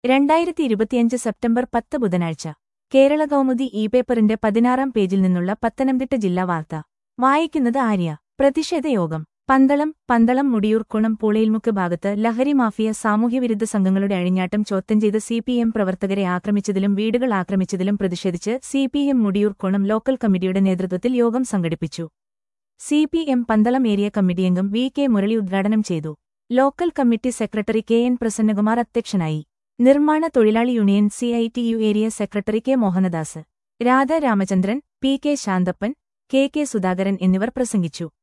രണ്ടായിരത്തി ഇരുപത്തിയഞ്ച് സെപ്റ്റംബർ പത്ത് ബുധനാഴ്ച കേരള കൗമുദി ഇ പേപ്പറിന്റെ പതിനാറാം പേജിൽ നിന്നുള്ള പത്തനംതിട്ട ജില്ലാ വാർത്ത വായിക്കുന്നത് ആര്യ പ്രതിഷേധയോഗം പന്തളം പന്തളം മുടിയൂർക്കുണം പൂളയിൽമുക്ക് ഭാഗത്ത് ലഹരി മാഫിയ സാമൂഹ്യവിരുദ്ധ സംഘങ്ങളുടെ അഴിഞ്ഞാട്ടം ചോദ്യം ചെയ്ത് സിപിഎം പ്രവർത്തകരെ ആക്രമിച്ചതിലും വീടുകൾ ആക്രമിച്ചതിലും പ്രതിഷേധിച്ച് സിപിഎം മുടിയൂർക്കുണം ലോക്കൽ കമ്മിറ്റിയുടെ നേതൃത്വത്തിൽ യോഗം സംഘടിപ്പിച്ചു സിപിഎം പന്തളം ഏരിയ കമ്മിറ്റി അംഗം വി കെ മുരളി ഉദ്ഘാടനം ചെയ്തു local committee secretary K N Prasannakumar അധ്യക്ഷനായി നിർമ്മാണ തൊഴിലാളി union C I T U area secretary K Mohandas Radha Ramachandran P K Shanthappan K K Sudhakaran എന്നിവർ പ്രസംഗിച്ചു